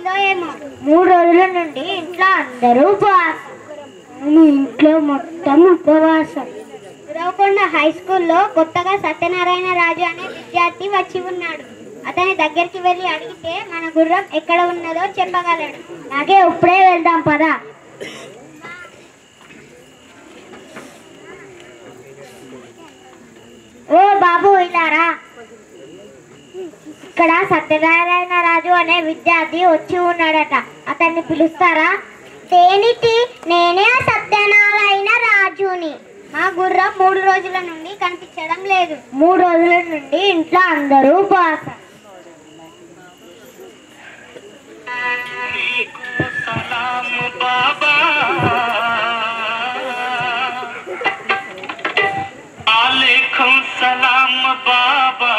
జరిగిందో ఏమో మూడు రోజుల నుండి ఇంట్లో అందరూ ఉపవాసం ఇంట్లో మొత్తం ఉపవాసం ఉరవకొండ హై స్కూల్లో కొత్తగా సత్యనారాయణ రాజు అనే విద్యార్థి వచ్చి ఉన్నాడు అతని దగ్గరికి వెళ్ళి అడిగితే మన గుర్రం ఎక్కడ ఉన్నదో చెప్పగలడు అలాగే ఇప్పుడే వెళ్దాం పదా ఓ బాబు ఇలారా ఇక్కడ సత్యనారాయణ రాజు అనే విద్యార్థి వచ్చి ఉన్నాడట అతన్ని పిలుస్తారా దేనికి నేనే ఆ సత్యనారాయణ రాజుని మా గుర్రం మూడు రోజుల నుండి కనిపించడం లేదు మూడు రోజుల నుండి ఇంట్లో అందరూ ఉపవాసం सलाम बाबा आलेखुम सलाम बाबा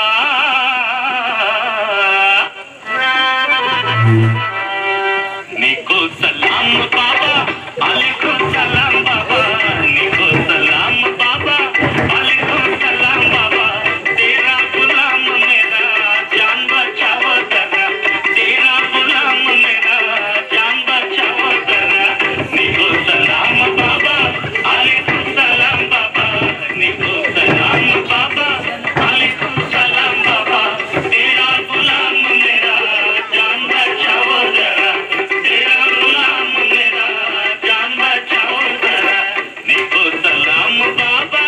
निको सलाम बाबा आलेखुम सलाम बाबा निको सलाम बाबा आलेखुम सलाम बाबा तेरा गुलाम मेरा जान बचाओ जरा तेरा गुलाम मेरा जान बचाओ जरा निको सलाम बाबा आलेखुम सलाम बाबा निको सलाम बाबा आलेखुम सलाम बाबा तेरा गुलाम मेरा जान बचाओ जरा तेरा गुलाम मेरा जान बचाओ जरा निको सलाम बाबा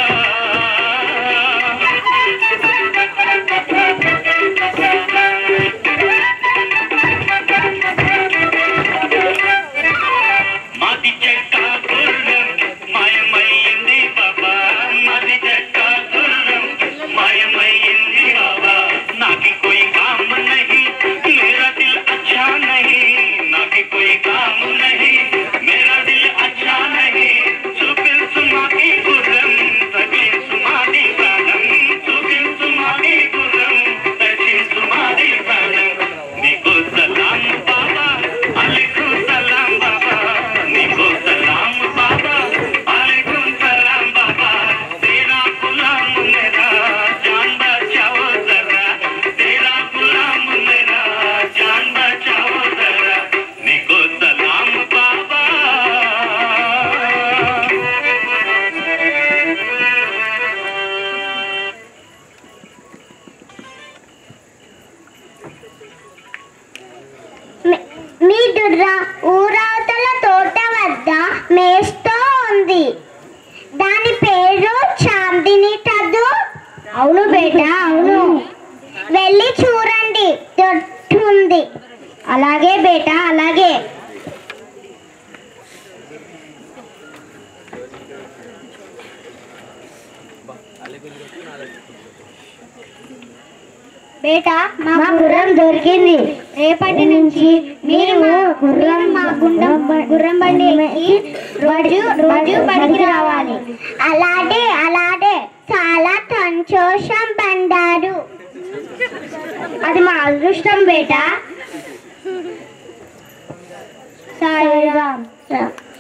మాది చెక్క గుర్రం మాయమైంది బాబా మాది చెక్క గుర్రం మాయమైంది బాబా నాకి कोई काम नहीं मेरा दिल अच्छा नहीं नाकी कोई काम नहीं मेरा दिल अच्छा नहीं सुबिन सुमादी गुर्रम सचिन सुमादी प्राणम सुबिन सुमादी गुर्रम सचिन सुमादी प्राणम निको सलाम बाबा अलैकुम सलाम बाबा निको सलाम बाबा अलैकुम सलाम बाबा तेरा गुलाम मेरा जान बचाओ जरा तेरा गुलाम मेरा जान बचाओ जरा निको सलाम बाबा మీ- మీ దుర్ర ఊరవతల తోట వద్ద మేస్తూ ఉంది దాని పేరు చాందిని కదూ అవును బేట అవును వెళ్ళి చూడండి దొడ్డు ఉంది అలాగే బేట అలాగే బేట మా గుర్రం దొరికింది రేపటి నుంచి మీరు మా గుర్రం మా గుండం గుర్రం బండి ఎక్కి రోజు రోజు బడికి రావాలి అలాగే అలాగే చాలా సంతోషం బండారు అది మా అదృష్టం బేట సాయిరామ్